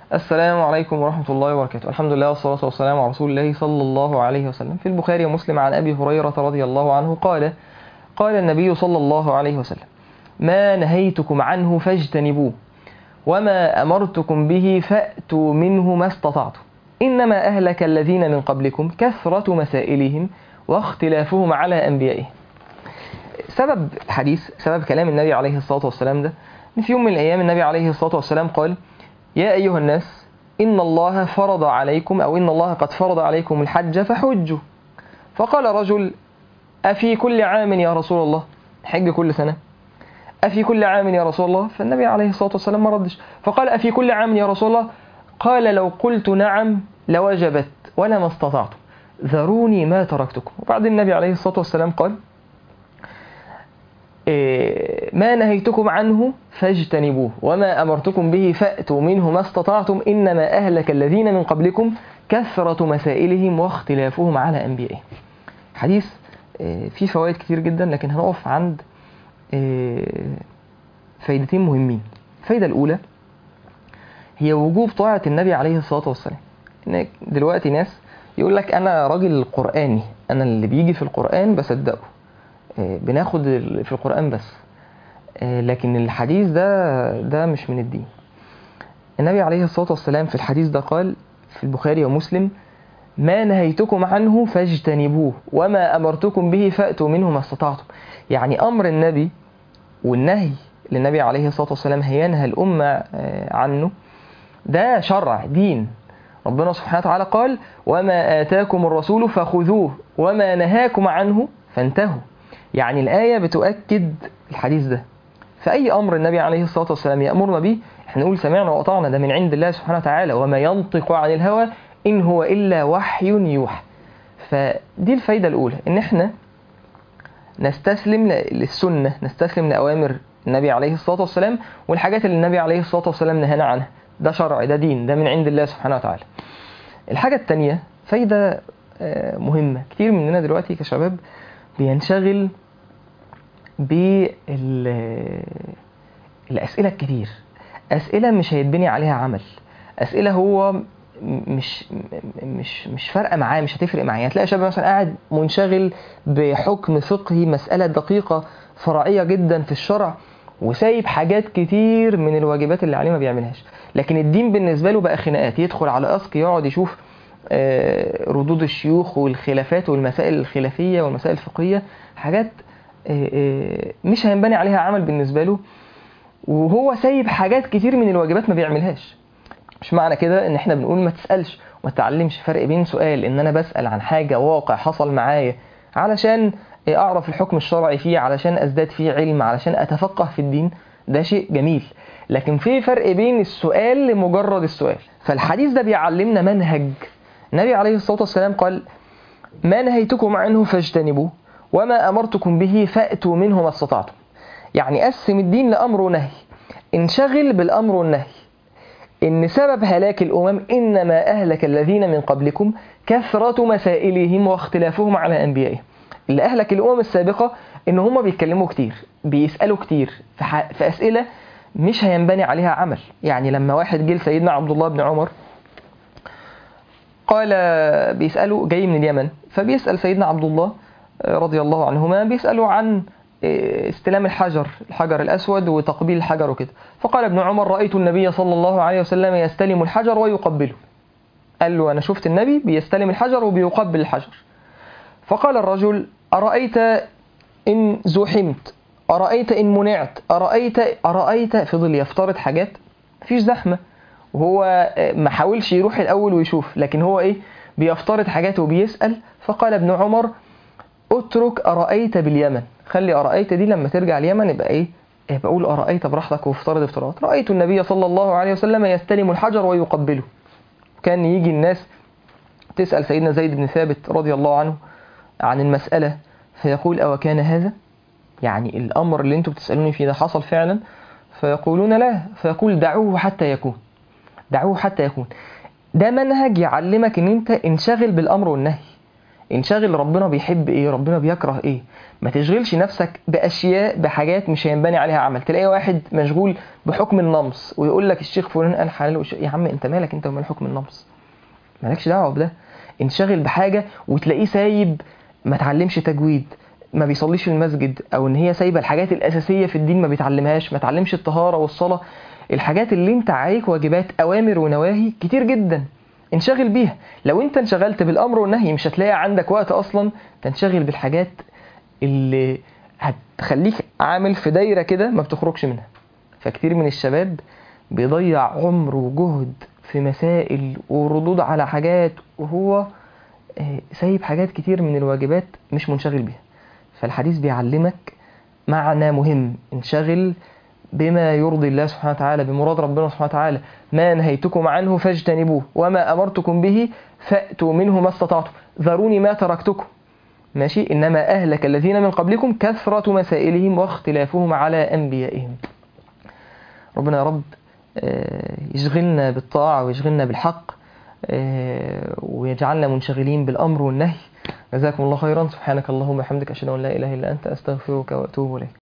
السلام عليكم ورحمة الله وبركاته الحمد لله والصلاة والسلام على رسول الله صلى الله عليه وسلم في البخاري ومسلم عن أبي هريرة رضي الله عنه قال قال النبي صلى الله عليه وسلم ما نهيتكم عنه فاجتنبوه وما أمرتكم به فأتوا منه ما استطعتم إنما أهلك الذين من قبلكم كثرة مسائلهم واختلافهم على أنبيائهم سبب الحديث سبب كلام النبي عليه الصلاة والسلام ده إن في يوم من الأيام النبي عليه الصلاة والسلام قال يا أيها الناس إن الله فرض عليكم أو إن الله قد فرض عليكم الحج فحجوا فقال رجل أفي كل عام يا رسول الله حج كل سنة أفي كل عام يا رسول الله فالنبي عليه الصلاة والسلام ما ردش فقال أفي كل عام يا رسول الله قال لو قلت نعم لوجبت ولا ما استطعت ذروني ما تركتكم وبعد النبي عليه الصلاة والسلام قال إيه ما نهيتكم عنه فاجتنبوه وما أمرتكم به فأتوا منه ما استطعتم إنما أهلك الذين من قبلكم كثرة مسائلهم واختلافهم على أنبيائهم حديث إيه فيه فوائد كتير جدا لكن هنقف عند إيه فايدتين مهمين الفايدة الأولى هي وجوب طاعة النبي عليه الصلاة والسلام إن دلوقتي ناس يقول لك أنا راجل قرآني أنا اللي بيجي في القرآن بصدقه بناخد في القرآن بس لكن الحديث ده ده مش من الدين النبي عليه الصلاة والسلام في الحديث ده قال في البخاري ومسلم ما نهيتكم عنه فاجتنبوه وما أمرتكم به فأتوا منه ما استطعتم يعني أمر النبي والنهي للنبي عليه الصلاة والسلام هينهى الأمة عنه ده شرع دين ربنا سبحانه وتعالى قال وما آتاكم الرسول فخذوه وما نهاكم عنه فانتهوا يعني الآية بتؤكد الحديث ده فأي أمر النبي عليه الصلاة والسلام يأمرنا به احنا نقول سمعنا وأطعنا ده من عند الله سبحانه وتعالى وما ينطق عن الهوى إن هو إلا وحي يوحى فدي الفايدة الأولى إن احنا نستسلم للسنة نستسلم لأوامر النبي عليه الصلاة والسلام والحاجات اللي النبي عليه الصلاة والسلام نهانا عنها ده شرع ده دين ده من عند الله سبحانه وتعالى الحاجة التانية فايدة مهمة كتير مننا دلوقتي كشباب بينشغل بالأسئلة الكتير أسئلة مش هيتبني عليها عمل أسئلة هو مش مش مش فارقه معاه مش هتفرق معاه يعني تلاقي شاب مثلا قاعد منشغل بحكم فقهي مساله دقيقه فرعيه جدا في الشرع وسايب حاجات كتير من الواجبات اللي عليه ما بيعملهاش لكن الدين بالنسبه له بقى خناقات يدخل على اسك يقعد يشوف ردود الشيوخ والخلافات والمسائل الخلافيه والمسائل الفقهيه حاجات مش هينبني عليها عمل بالنسبه له وهو سايب حاجات كتير من الواجبات ما بيعملهاش مش معنى كده ان احنا بنقول ما تسالش وما تتعلمش فرق بين سؤال ان انا بسال عن حاجه واقع حصل معايا علشان اعرف الحكم الشرعي فيه علشان ازداد فيه علم علشان اتفقه في الدين ده شيء جميل لكن في فرق بين السؤال لمجرد السؤال فالحديث ده بيعلمنا منهج النبي عليه الصلاه والسلام قال ما نهيتكم عنه فاجتنبوه وما امرتكم به فاتوا منه ما استطعتم يعني قسم الدين لامر ونهي انشغل بالامر والنهي إن سبب هلاك الأمم إنما أهلك الذين من قبلكم كثرة مسائلهم واختلافهم على أنبيائهم اللي أهلك الأمم السابقة إن هم بيتكلموا كتير بيسألوا كتير في أسئلة مش هينبني عليها عمل يعني لما واحد جه لسيدنا عبد الله بن عمر قال بيسأله جاي من اليمن فبيسأل سيدنا عبد الله رضي الله عنهما بيسأله عن استلام الحجر الحجر الأسود وتقبيل الحجر وكده فقال ابن عمر رأيت النبي صلى الله عليه وسلم يستلم الحجر ويقبله قال له أنا شفت النبي بيستلم الحجر وبيقبل الحجر فقال الرجل أرأيت إن زحمت أرأيت إن منعت أرأيت أرأيت فضل يفترض حاجات مفيش زحمة وهو ما حاولش يروح الأول ويشوف لكن هو إيه بيفترض حاجات وبيسأل فقال ابن عمر اترك أرأيت باليمن خلي أرأيت دي لما ترجع اليمن يبقى إيه يبقى قول أرأيت براحتك وافترض افتراض رأيت النبي صلى الله عليه وسلم يستلم الحجر ويقبله كان يجي الناس تسأل سيدنا زيد بن ثابت رضي الله عنه عن المسألة فيقول أو كان هذا يعني الأمر اللي انتم بتسألوني فيه ده حصل فعلا فيقولون لا فيقول دعوه حتى يكون دعوه حتى يكون ده منهج يعلمك ان انت انشغل بالأمر والنهي انشغل ربنا بيحب ايه ربنا بيكره ايه ما تشغلش نفسك باشياء بحاجات مش هينبني عليها عمل تلاقي واحد مشغول بحكم النمص ويقول لك الشيخ فلان قال حلال وش... يا عم انت مالك انت ومال حكم النمص مالكش دعوه بده انشغل بحاجه وتلاقيه سايب ما تعلمش تجويد ما بيصليش في المسجد او ان هي سايبه الحاجات الاساسيه في الدين ما بيتعلمهاش ما تعلمش الطهاره والصلاه الحاجات اللي انت عليك واجبات اوامر ونواهي كتير جدا انشغل بيها لو انت انشغلت بالامر والنهي مش هتلاقي عندك وقت اصلا تنشغل بالحاجات اللي هتخليك عامل في دايره كده ما بتخرجش منها فكتير من الشباب بيضيع عمر وجهد في مسائل وردود على حاجات وهو سايب حاجات كتير من الواجبات مش منشغل بيها فالحديث بيعلمك معنى مهم انشغل بما يرضي الله سبحانه وتعالى بمراد ربنا سبحانه وتعالى ما نهيتكم عنه فاجتنبوه وما أمرتكم به فأتوا منه ما استطعتم ذروني ما تركتكم ماشي إنما أهلك الذين من قبلكم كثرة مسائلهم واختلافهم على أنبيائهم ربنا يا رب يشغلنا بالطاعة ويشغلنا بالحق ويجعلنا منشغلين بالأمر والنهي جزاكم الله خيرا سبحانك اللهم وبحمدك أشهد أن لا إله إلا أنت أستغفرك وأتوب إليك